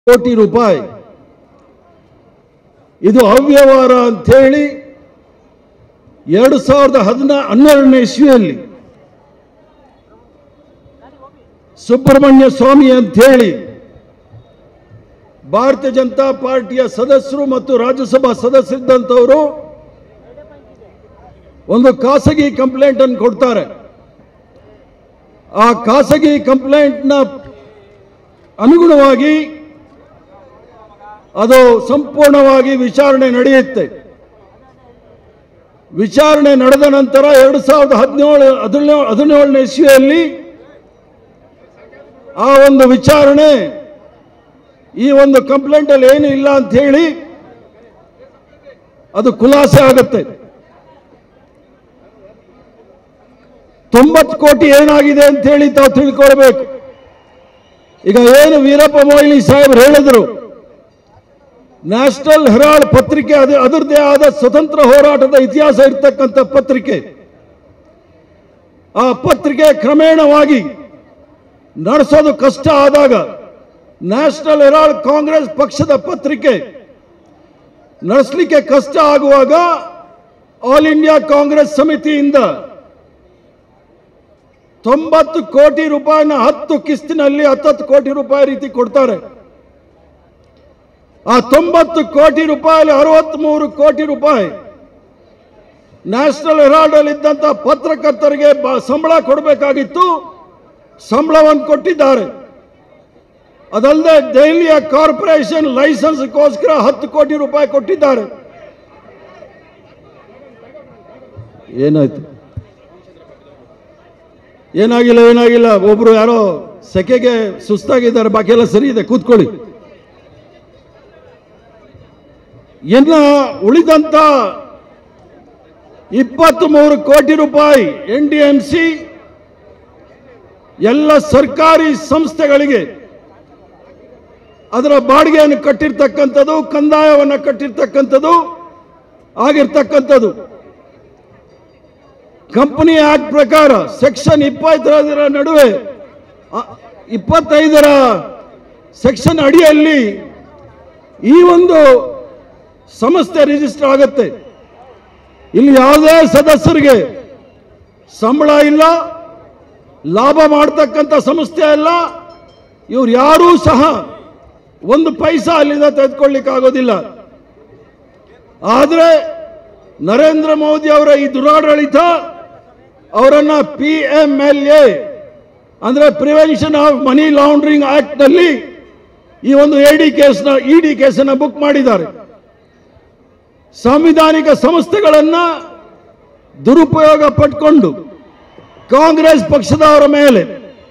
ಕೋಟಿ ರೂಪಾಯಿ ಇದು ಅವ್ಯವಹಾರ ಅಂಥೇಳಿ ಎರಡು ಸಾವಿರದ ಹದಿನಾ ಹನ್ನೆರಡನೇ ಇಸ್ವಿಯಲ್ಲಿ ಸುಬ್ರಹ್ಮಣ್ಯ ಸ್ವಾಮಿ ಅಂಥೇಳಿ ಭಾರತೀಯ ಜನತಾ ಪಾರ್ಟಿಯ ಸದಸ್ಯರು ಮತ್ತು ರಾಜ್ಯಸಭಾ ಸದಸ್ಯರಿದ್ದಂಥವರು ಒಂದು ಖಾಸಗಿ ಕಂಪ್ಲೇಂಟ್ ಅನ್ನು ಕೊಡ್ತಾರೆ ಆ ಖಾಸಗಿ ಕಂಪ್ಲೇಂಟ್ನ ಅನುಗುಣವಾಗಿ ಅದು ಸಂಪೂರ್ಣವಾಗಿ ವಿಚಾರಣೆ ನಡೆಯುತ್ತೆ ವಿಚಾರಣೆ ನಡೆದ ನಂತರ ಎರಡು ಸಾವಿರದ ಹದಿನೇಳು ಹದಿನೇಳು ಹದಿನೇಳನೇ ಇಸ್ವಿಯಲ್ಲಿ ಆ ಒಂದು ವಿಚಾರಣೆ ಈ ಒಂದು ಕಂಪ್ಲೇಂಟಲ್ಲಿ ಏನು ಇಲ್ಲ ಅಂತ ಹೇಳಿ ಅದು ಖುಲಾಸೆ ಆಗುತ್ತೆ ತೊಂಬತ್ತು ಕೋಟಿ ಏನಾಗಿದೆ ಅಂತ ಹೇಳಿ ತಾವು ತಿಳ್ಕೊಳ್ಬೇಕು ಈಗ ಏನು ವೀರಪ್ಪ ಮೊಯ್ಲಿ ಸಾಹೇಬ್ರು ಹೇಳಿದ್ರು ನ್ಯಾಷನಲ್ ಹೆರಾಲ್ಡ್ ಪತ್ರಿಕೆ ಅದು ಅದರದೇ ಆದ ಸ್ವತಂತ್ರ ಹೋರಾಟದ ಇತಿಹಾಸ ಇರ್ತಕ್ಕಂಥ ಪತ್ರಿಕೆ ಆ ಪತ್ರಿಕೆ ಕ್ರಮೇಣವಾಗಿ ನಡೆಸೋದು ಕಷ್ಟ ಆದಾಗ ನ್ಯಾಷನಲ್ ಹೆರಾಲ್ಡ್ ಕಾಂಗ್ರೆಸ್ ಪಕ್ಷದ ಪತ್ರಿಕೆ ನಡೆಸಲಿಕ್ಕೆ ಕಷ್ಟ ಆಗುವಾಗ ಆಲ್ ಇಂಡಿಯಾ ಕಾಂಗ್ರೆಸ್ ಸಮಿತಿಯಿಂದ ತೊಂಬತ್ತು ಕೋಟಿ ರೂಪಾಯಿನ ಹತ್ತು ಕಿಸ್ತಿನಲ್ಲಿ ಹತ್ತತ್ತು ಕೋಟಿ ರೂಪಾಯಿ ರೀತಿ ಕೊಡ್ತಾರೆ ಆ ತೊಂಬತ್ತು ಕೋಟಿ ರೂಪಾಯಿ ಅರವತ್ಮೂರು ಕೋಟಿ ರೂಪಾಯಿ ನ್ಯಾಷನಲ್ ಹೆರಾಲ್ಡ್ ಅಲ್ಲಿ ಇದ್ದಂತ ಪತ್ರಕರ್ತರಿಗೆ ಬ- ಸಂಬಳ ಕೊಡಬೇಕಾಗಿತ್ತು ಸಂಬಳವನ್ನು ಕೊಟ್ಟಿದ್ದಾರೆ ಅದಲ್ಲದೆ ದೆಹಲಿಯ ಕಾರ್ಪೊರೇಷನ್ ಲೈಸೆನ್ಸ್ಗೋಸ್ಕರ ಹತ್ತು ಕೋಟಿ ರೂಪಾಯಿ ಕೊಟ್ಟಿದ್ದಾರೆ ಏನಾಯ್ತು ಏನಾಗಿಲ್ಲ ಏನಾಗಿಲ್ಲ ಒಬ್ರು ಯಾರೋ ಸೆಕೆಗೆ ಸುಸ್ತಾಗಿದ್ದಾರೆ ಬಾಕಿ ಎಲ್ಲ ಸರಿ ಇದೆ ಕೂತ್ಕೊಳ್ಳಿ ಇನ್ನ ಉಳಿದಂತ ಇಪ್ಪತ್ತ್ ಮೂರು ಕೋಟಿ ರೂಪಾಯಿ ಎನ್ ಡಿ ಎಂ ಸಿ ಎಲ್ಲ ಸರ್ಕಾರಿ ಸಂಸ್ಥೆಗಳಿಗೆ ಅದರ ಬಾಡಿಗೆಯನ್ನು ಕಟ್ಟಿರ್ತಕ್ಕಂಥದ್ದು ಕಂದಾಯವನ್ನು ಕಟ್ಟಿರ್ತಕ್ಕಂಥದ್ದು ಆಗಿರ್ತಕ್ಕಂಥದ್ದು ಕಂಪನಿ ಆಕ್ಟ್ ಪ್ರಕಾರ ಸೆಕ್ಷನ್ ಇಪ್ಪತ್ತೈದರ ನಡುವೆ ಅ- ಇಪ್ಪತ್ತೈದರ ಸೆಕ್ಷನ್ ಅಡಿಯಲ್ಲಿ ಈ ಒಂದು ಸಂಸ್ಥೆ ರಿಜಿಸ್ಟರ್ ಆಗುತ್ತೆ ಇಲ್ಲಿ ಯಾವುದೇ ಸದಸ್ಯರಿಗೆ ಸಂಬಳ ಇಲ್ಲ ಲಾಭ ಮಾಡ್ತಕ್ಕಂಥ ಸಂಸ್ಥೆ ಅಲ್ಲ ಇವ್ರು ಯಾರೂ ಸಹ ಒಂದು ಪೈಸಾ ಅಲ್ಲಿಂದ ತೆಗೆದುಕೊಳ್ಳಿಕ್ಕೆ ಆಗೋದಿಲ್ಲ ಆದರೆ ನರೇಂದ್ರ ಮೋದಿ ಅವರ ಈ ದುರಾಡಳಿತ ಅವರನ್ನ ಪಿ ಎಂ ಎಲ್ ಎ ಅಂದ್ರೆ prevention of money laundering act ನಲ್ಲಿ ಈ ಒಂದು ಎಡಿ ಕೇಸ್ನ ಇಡಿ ಕೇಸನ್ನ ಬುಕ್ ಮಾಡಿದ್ದಾರೆ ಸಾಂವಿಧಾನಿಕ ಸಂಸ್ಥೆಗಳನ್ನ ದುರುಪಯೋಗ ಪಟ್ಕೊಂಡು ಕಾಂಗ್ರೆಸ್ ಪಕ್ಷದವರ ಮೇಲೆ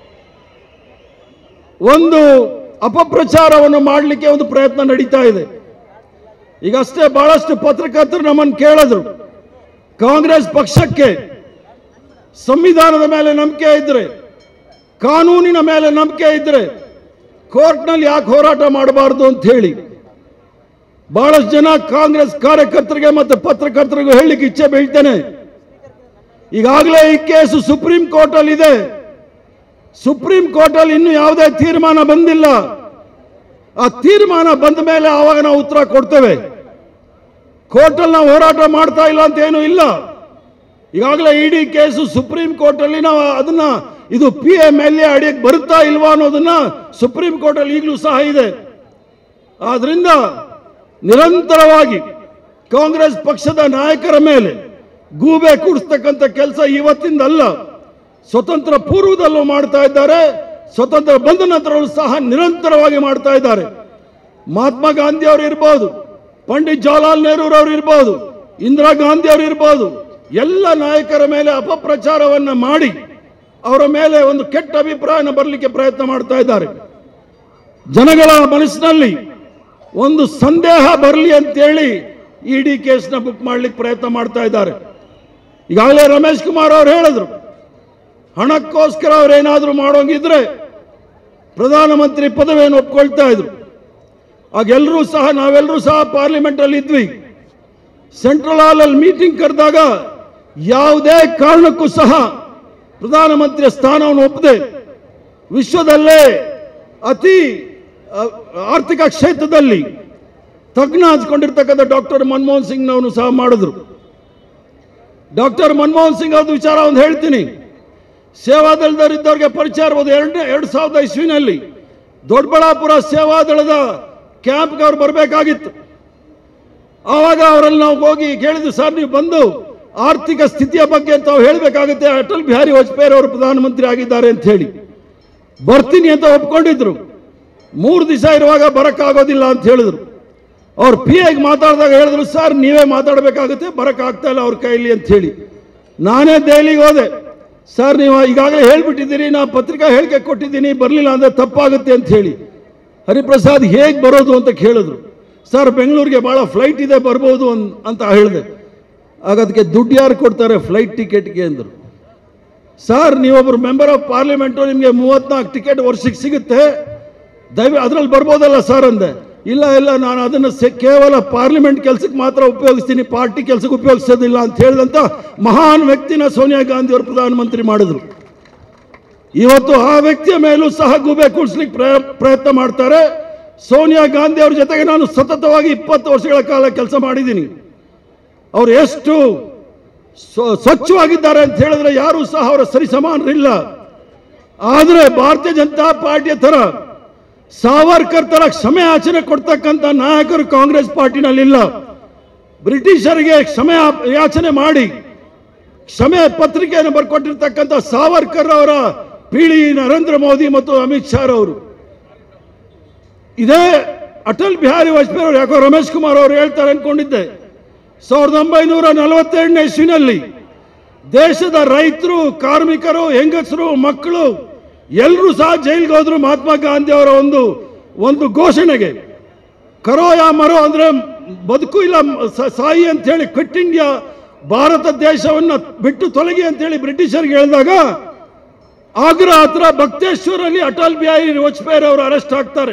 ಒಂದು ಅಪಪ್ರಚಾರವನ್ನು ಮಾಡಲಿಕ್ಕೆ ಒಂದು ಪ್ರಯತ್ನ ನಡೀತಾ ಇದೆ ಈಗಷ್ಟೇ ಬಹಳಷ್ಟು ಪತ್ರಕರ್ತರು ನಮ್ಮನ್ನು ಕೇಳಿದ್ರು ಕಾಂಗ್ರೆಸ್ ಪಕ್ಷಕ್ಕೆ ಸಂವಿಧಾನದ ಮೇಲೆ ನಂಬಿಕೆ ಇದ್ರೆ ಕಾನೂನಿನ ಮೇಲೆ ನಂಬಿಕೆ ಇದ್ರೆ ಕೋರ್ಟ್ನಲ್ಲಿ ಯಾಕೆ ಹೋರಾಟ ಮಾಡಬಾರ್ದು ಅಂತ ಹೇಳಿ ಬಹಳಷ್ಟು ಜನ ಕಾಂಗ್ರೆಸ್ ಕಾರ್ಯಕರ್ತರಿಗೆ ಮತ್ತು ಪತ್ರಕರ್ತರಿಗೂ ಹೇಳಲಿಕ್ಕೆ ಇಚ್ಛೆ ಬೀಳ್ತೇನೆ ಈಗಾಗಲೇ ಈ ಕೇಸು ಸುಪ್ರೀಂ ಕೋರ್ಟ್ ಅಲ್ಲಿ ಇದೆ ಸುಪ್ರೀಂ ಕೋರ್ಟ್ ಅಲ್ಲಿ ಇನ್ನೂ ಯಾವುದೇ ತೀರ್ಮಾನ ಬಂದಿಲ್ಲ ಆ ತೀರ್ಮಾನ ಬಂದ ಮೇಲೆ ಆವಾಗ ನಾವು ಉತ್ತರ ಕೊಡ್ತೇವೆ ಕೋರ್ಟಲ್ಲಿ ನಾವು ಹೋರಾಟ ಮಾಡ್ತಾ ಇಲ್ಲ ಅಂತ ಏನೂ ಇಲ್ಲ ಈಗಾಗಲೇ ಇಡಿ ಕೇಸು ಸುಪ್ರೀಂ ಕೋರ್ಟ್ ಅಲ್ಲಿ ನಾವು ಅದನ್ನ ಇದು ಪಿ ಎಂ ಎಲ್ ಎ ಅಡಿಯಕ್ಕೆ ಬರುತ್ತಾ ಇಲ್ವಾ ಅನ್ನೋದನ್ನ ಸುಪ್ರೀಂ ಕೋರ್ಟ್ ಅಲ್ಲಿ ಈಗಲೂ ಸಹ ಇದೆ ಆದ್ರಿಂದ ನಿರಂತರವಾಗಿ ಕಾಂಗ್ರೆಸ್ ಪಕ್ಷದ ನಾಯಕರ ಮೇಲೆ ಗೂಬೆ ಕೂಡಿಸ್ತಕ್ಕಂಥ ಕೆಲಸ ಇವತ್ತಿಂದಲ್ಲ ಸ್ವತಂತ್ರ ಪೂರ್ವದಲ್ಲೂ ಮಾಡ್ತಾ ಇದ್ದಾರೆ ಸ್ವತಂತ್ರ ಬಂದ ನಂತರವೂ ಸಹ ನಿರಂತರವಾಗಿ ಮಾಡ್ತಾ ಇದ್ದಾರೆ ಮಹಾತ್ಮ ಗಾಂಧಿ ಅವರು ಇರ್ಬೋದು ಪಂಡಿತ್ ಜವಾಹರ್ಲಾಲ್ ನೆಹರು ಅವರು ಇರ್ಬೋದು ಇಂದಿರಾ ಗಾಂಧಿ ಅವರು ಇರ್ಬೋದು ಎಲ್ಲ ನಾಯಕರ ಮೇಲೆ ಅಪಪ್ರಚಾರವನ್ನ ಮಾಡಿ ಅವರ ಮೇಲೆ ಒಂದು ಕೆಟ್ಟ ಅಭಿಪ್ರಾಯನ ಬರಲಿಕ್ಕೆ ಪ್ರಯತ್ನ ಮಾಡ್ತಾ ಇದ್ದಾರೆ ಜನಗಳ ಮನಸ್ಸಿನಲ್ಲಿ ಒಂದು ಸಂದೇಹ ಬರಲಿ ಅಂತೇಳಿ ಇಡಿ ಕೇಸ್ನ ಬುಕ್ ಮಾಡ್ಲಿಕ್ಕೆ ಪ್ರಯತ್ನ ಮಾಡ್ತಾ ಇದ್ದಾರೆ ಈಗಾಗಲೇ ರಮೇಶ್ ಕುಮಾರ್ ಅವರು ಹೇಳಿದ್ರು ಹಣಕ್ಕೋಸ್ಕರ ಅವ್ರೇನಾದ್ರೂ ಮಾಡೋಂಗಿದ್ರೆ ಪ್ರಧಾನಮಂತ್ರಿ ಪದವಿಯನ್ನು ಒಪ್ಕೊಳ್ತಾ ಇದ್ರು ಆಗ ಎಲ್ಲರೂ ಸಹ ನಾವೆಲ್ಲರೂ ಸಹ ಪಾರ್ಲಿಮೆಂಟ್ ಅಲ್ಲಿ ಇದ್ವಿ ಸೆಂಟ್ರಲ್ ಹಾಲ್ ಅಲ್ಲಿ ಮೀಟಿಂಗ್ ಕರೆದಾಗ ಯಾವುದೇ ಕಾರಣಕ್ಕೂ ಸಹ ಪ್ರಧಾನಮಂತ್ರಿಯ ಸ್ಥಾನವನ್ನು ಒಪ್ಪದೆ ವಿಶ್ವದಲ್ಲೇ ಅತಿ ಆ, ಆರ್ಥಿಕ ಕ್ಷೇತ್ರದಲ್ಲಿ ತಜ್ಞ ಹಂಚ್ಕೊಂಡಿರ್ತಕ್ಕಂಥ ಡಾಕ್ಟರ್ ಮನಮೋಹನ್ ಸಿಂಗ್ನವನು ಸಹ ಮಾಡಿದ್ರು ಡಾಕ್ಟರ್ ಮನಮೋಹನ್ ಸಿಂಗ್ ಅವ್ರದ್ದು ವಿಚಾರ ಒಂದು ಹೇಳ್ತೀನಿ ಸೇವಾದಳದವರಿದ್ದವ್ರಿಗೆ ಪರಿಚಯ ಇರ್ಬೋದು ಎರಡನೇ ಎರಡು ಸಾವಿರದ ಇಸ್ವಿನಲ್ಲಿ ದೊಡ್ಡಬಳ್ಳಾಪುರ ಸೇವಾದಳದ ಕ್ಯಾಂಪ್ಗೆ ಅವ್ರು ಬರಬೇಕಾಗಿತ್ತು ಆವಾಗ ಅವರಲ್ಲಿ ನಾವು ಹೋಗಿ ಕೇಳಿದ್ವಿ ಸರ್ ನೀವು ಬಂದು ಆರ್ಥಿಕ ಸ್ಥಿತಿಯ ಬಗ್ಗೆ ತಾವು ಹೇಳಬೇಕಾಗುತ್ತೆ ಅಟಲ್ ಬಿಹಾರಿ ವಾಜಪೇಯಿ ಅವರು ಪ್ರಧಾನಮಂತ್ರಿ ಆಗಿದ್ದಾರೆ ಅಂತ ಹೇಳಿ ಬರ್ತೀನಿ ಅಂತ ಒಪ್ಕೊಂಡಿದ್ರು ಮೂರು ದಿವಸ ಇರುವಾಗ ಬರೋಕ್ಕಾಗೋದಿಲ್ಲ ಅಂತ ಹೇಳಿದ್ರು ಅವ್ರು ಪಿ ಎಗೆ ಮಾತಾಡಿದಾಗ ಹೇಳಿದ್ರು ಸರ್ ನೀವೇ ಮಾತಾಡಬೇಕಾಗುತ್ತೆ ಬರೋಕ್ಕಾಗ್ತಾ ಇಲ್ಲ ಅವ್ರ ಕೈಲಿ ಅಂತ ಹೇಳಿ ನಾನೇ ದೆಹಲಿಗೆ ಹೋದೆ ಸರ್ ನೀವು ಈಗಾಗಲೇ ಹೇಳ್ಬಿಟ್ಟಿದ್ದೀರಿ ನಾ ಪತ್ರಿಕಾ ಹೇಳಿಕೆ ಕೊಟ್ಟಿದ್ದೀನಿ ಬರಲಿಲ್ಲ ಅಂದರೆ ತಪ್ಪಾಗುತ್ತೆ ಅಂತ ಹೇಳಿ ಹರಿಪ್ರಸಾದ್ ಹೇಗೆ ಬರೋದು ಅಂತ ಕೇಳಿದ್ರು ಸರ್ ಬೆಂಗಳೂರಿಗೆ ಭಾಳ ಫ್ಲೈಟ್ ಇದೆ ಬರ್ಬೋದು ಅನ್- ಅಂತ ಹೇಳಿದೆ ಆಗ ಅದಕ್ಕೆ ದುಡ್ಡು ಯಾರು ಕೊಡ್ತಾರೆ ಫ್ಲೈಟ್ ಟಿಕೆಟ್ಗೆ ಅಂದರು ಸರ್ ನೀವೊಬ್ಬರು ಮೆಂಬರ್ ಆಫ್ ಪಾರ್ಲಿಮೆಂಟು ನಿಮಗೆ ಮೂವತ್ನಾಲ್ಕು ಟಿಕೆಟ್ ವರ್ಷಕ್ಕೆ ಸಿಗುತ್ತೆ ದಯವಿ ಅದರಲ್ಲಿ ಬರ್ಬೋದಲ್ಲ ಸರ್ ಅಂದೆ ಇಲ್ಲ ಇಲ್ಲ ನಾನು ಅದನ್ನು ಸೆ- ಕೇವಲ ಪಾರ್ಲಿಮೆಂಟ್ ಕೆಲಸಕ್ಕೆ ಮಾತ್ರ ಉಪಯೋಗಿಸ್ತೀನಿ ಪಾರ್ಟಿ ಕೆಲಸಕ್ಕೆ ಉಪಯೋಗಿಸೋದಿಲ್ಲ ಅಂತ ಹೇಳಿದಂಥ ಮಹಾನ್ ವ್ಯಕ್ತಿನ ಸೋನಿಯಾ ಗಾಂಧಿ ಅವರು ಪ್ರಧಾನಮಂತ್ರಿ ಮಾಡಿದ್ರು ಇವತ್ತು ಆ ವ್ಯಕ್ತಿಯ ಮೇಲೂ ಸಹ ಗೂಬೆ ಕುಳಿಸ್ಲಿಕ್ಕೆ ಪ್ರಯ- ಪ್ರಯತ್ನ ಮಾಡ್ತಾರೆ ಸೋನಿಯಾ ಗಾಂಧಿ ಅವ್ರ ಜೊತೆಗೆ ನಾನು ಸತತವಾಗಿ ಇಪ್ಪತ್ತು ವರ್ಷಗಳ ಕಾಲ ಕೆಲಸ ಮಾಡಿದ್ದೀನಿ ಅವರು ಎಷ್ಟು ಸ್ವ- ಸ್ವಚ್ಛವಾಗಿದ್ದಾರೆ ಅಂತ ಹೇಳಿದ್ರೆ ಯಾರೂ ಸಹ ಅವರ ಸರಿಸಮಾನರಿಲ್ಲ ಆದರೆ ಭಾರತೀಯ ಜನತಾ ಪಾರ್ಟಿಯ ಥರ ಸಾವರ್ಕರ್ ತರ ಕ್ಷಮೆ ಯಾಚನೆ ಕೊಡ್ತಕ್ಕಂಥ ನಾಯಕರು ಕಾಂಗ್ರೆಸ್ ಪಾರ್ಟಿನಲ್ಲಿಲ್ಲ ಬ್ರಿಟಿಷರಿಗೆ ಕ್ಷಮೆ ಯಾ- ಯಾಚನೆ ಮಾಡಿ ಕ್ಷಮೆ ಪತ್ರಿಕೆಯನ್ನು ಬರ್ಕೊಟ್ಟಿರ್ತಕ್ಕಂಥ ಸಾವರ್ಕರ್ ಅವರ ಪೀಳಿ ನರೇಂದ್ರ ಮೋದಿ ಮತ್ತು ಅಮಿತ್ ಶಾ ಅವರು ಇದೇ ಅಟಲ್ ಬಿಹಾರಿ ವಾಜಪೇಯಿ ಅವರು ಯಾಕೋ ರಮೇಶ್ ಕುಮಾರ್ ಅವರು ಹೇಳ್ತಾರೆ ಅನ್ಕೊಂಡಿದ್ದೆ ಸಾವಿರದ ಒಂಬೈನೂರ ನಲವತ್ತೆರಡನೇ ಇಸ್ವಿನಲ್ಲಿ ದೇಶದ ರೈತರು ಕಾರ್ಮಿಕರು ಹೆಂಗಸರು ಮಕ್ಕಳು ಎಲ್ಲರೂ ಸಹ ಜೈಲಿಗೆ ಹೋದ್ರು ಮಹಾತ್ಮ ಗಾಂಧಿ ಅವರ ಒಂದು ಒಂದು ಘೋಷಣೆಗೆ ಕರೋ ಯಾ ಮರೋ ಅಂದ್ರೆ ಬದುಕು ಇಲ್ಲ ಸ- ಸಾಯಿ ಅಂತ ಹೇಳಿ ಕ್ವಿಟ್ ಇಂಡಿಯಾ ಭಾರತ ದೇಶವನ್ನು ಬಿಟ್ಟು ತೊಲಗಿ ಅಂತ ಹೇಳಿ ಬ್ರಿಟಿಷರಿಗೆ ಹೇಳಿದಾಗ ಆಗ್ರಾ ಹತ್ರ ಬಕ್ತೇಶ್ವರಲ್ಲಿ ಅಟಲ್ ಬಿಹಾರಿ ವಾಜಪೇಯಿ ಅವರು ಅರೆಸ್ಟ್ ಆಗ್ತಾರೆ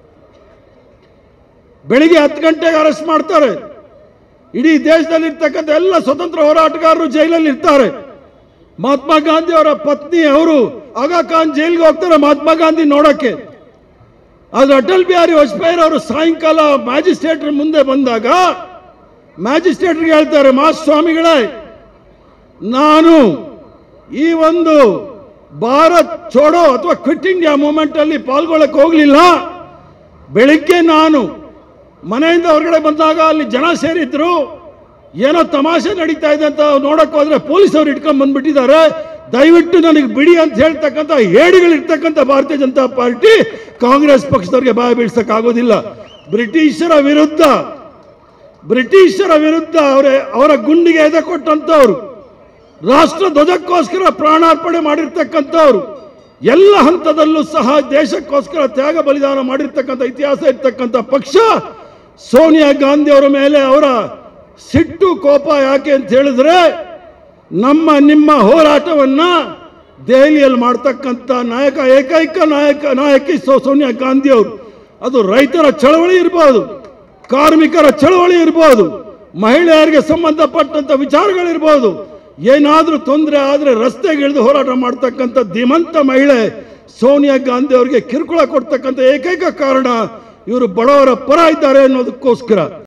ಬೆಳಿಗ್ಗೆ ಹತ್ತು ಗಂಟೆಗೆ ಅರೆಸ್ಟ್ ಮಾಡ್ತಾರೆ ಇಡೀ ದೇಶದಲ್ಲಿ ಇರ್ತಕ್ಕಂಥ ಎಲ್ಲ ಸ್ವತಂತ್ರ ಹೋರಾಟಗಾರರು ಜೈಲಲ್ಲಿ ಇರ್ತಾರೆ ಮಹಾತ್ಮ ಗಾಂಧಿ ಅವರ ಪತ್ನಿ ಅವರು ಆಗಾ ಖಾನ್ ಜೈಲಿಗೆ ಹೋಗ್ತಾರೆ ಮಹಾತ್ಮ ಗಾಂಧಿ ನೋಡಕ್ಕೆ ಆದ್ರೆ ಅಟಲ್ ಬಿಹಾರಿ ವಾಜಪೇಯಿ ಅವರು ಸಾಯಂಕಾಲ ಮ್ಯಾಜಿಸ್ಟ್ರೇಟ್ ಮುಂದೆ ಬಂದಾಗ ಮ್ಯಾಜಿಸ್ಟ್ರೇಟ್ಗೆ ಹೇಳ್ತಾರೆ ಮಹಾಸ್ವಾಮಿಗಳೇ ನಾನು ಈ ಒಂದು ಭಾರತ್ ಚೋಡೋ ಅಥವಾ ಕ್ವಿಟ್ ಇಂಡಿಯಾ ಮೂವ್ಮೆಂಟ್ ಅಲ್ಲಿ ಪಾಲ್ಗೊಳ್ಳಕ್ಕೆ ಹೋಗ್ಲಿಲ್ಲ ಬೆಳಿಗ್ಗೆ ನಾನು ಮನೆಯಿಂದ ಹೊರಗಡೆ ಬಂದಾಗ ಅಲ್ಲಿ ಜನ ಸೇರಿದ್ರು ಏನೋ ತಮಾಷೆ ನಡೀತಾ ಇದೆ ಅಂತ ನೋಡಕ್ ಹೋದ್ರೆ ಪೊಲೀಸ್ ಅವ್ರು ಇಟ್ಕೊಂಡ್ ಬಂದ್ಬಿಟ್ಟಿದ್ದಾರೆ ದಯವಿಟ್ಟು ನನಗೆ ಬಿಡಿ ಅಂತ ಹೇಳ್ತಕ್ಕಂಥ ಹೇಡಿಗಳಿರ್ತಕ್ಕಂಥ ಭಾರತೀಯ ಜನತಾ ಪಾರ್ಟಿ ಕಾಂಗ್ರೆಸ್ ಪಕ್ಷದವ್ರಿಗೆ ಬಾಯ ಬೀಳ್ಸಕ್ಕಾಗೋದಿಲ್ಲ ಬ್ರಿಟಿಷರ ವಿರುದ್ಧ ಬ್ರಿಟಿಷರ ವಿರುದ್ಧ ಅವರೇ ಅವರ ಗುಂಡಿಗೆ ಎದೆ ಕೊಟ್ಟಂತವ್ರು ರಾಷ್ಟ್ರ ಧ್ವಜಕ್ಕೋಸ್ಕರ ಪ್ರಾಣಾರ್ಪಣೆ ಮಾಡಿರ್ತಕ್ಕಂಥವ್ರು ಎಲ್ಲ ಹಂತದಲ್ಲೂ ಸಹ ದೇಶಕ್ಕೋಸ್ಕರ ತ್ಯಾಗ ಬಲಿದಾನ ಮಾಡಿರ್ತಕ್ಕಂಥ ಇತಿಹಾಸ ಇರ್ತಕ್ಕಂಥ ಪಕ್ಷ ಸೋನಿಯಾ ಗಾಂಧಿ ಅವರ ಮೇಲೆ ಅವರ ಸಿಟ್ಟು ಕೋಪ ಯಾಕೆ ಅಂತ ಹೇಳಿದ್ರೆ ನಮ್ಮ ನಿಮ್ಮ ಹೋರಾಟವನ್ನ ದೆಹಲಿಯಲ್ಲಿ ಮಾಡ್ತಕ್ಕಂಥ ನಾಯಕ ಏಕೈಕ ನಾಯಕ ನಾಯಕಿ ಸೋ ಸೋನಿಯಾ ಗಾಂಧಿ ಅವರು ಅದು ರೈತರ ಚಳವಳಿ ಇರ್ಬೋದು ಕಾರ್ಮಿಕರ ಚಳವಳಿ ಇರ್ಬೋದು ಮಹಿಳೆಯರಿಗೆ ಸಂಬಂಧಪಟ್ಟಂತ ವಿಚಾರಗಳಿರ್ಬೋದು ಏನಾದರೂ ತೊಂದರೆ ಆದರೆ ರಸ್ತೆಗೆ ಇಳಿದು ಹೋರಾಟ ಮಾಡ್ತಕ್ಕಂಥ ಧೀಮಂತ ಮಹಿಳೆ ಸೋನಿಯಾ ಗಾಂಧಿ ಅವರಿಗೆ ಕಿರುಕುಳ ಕೊಡ್ತಕ್ಕಂಥ ಏಕೈಕ ಕಾರಣ ಇವರು ಬಡವರ ಪರ ಇದ್ದಾರೆ ಅನ್ನೋದಕ್ಕೋಸ್ಕರ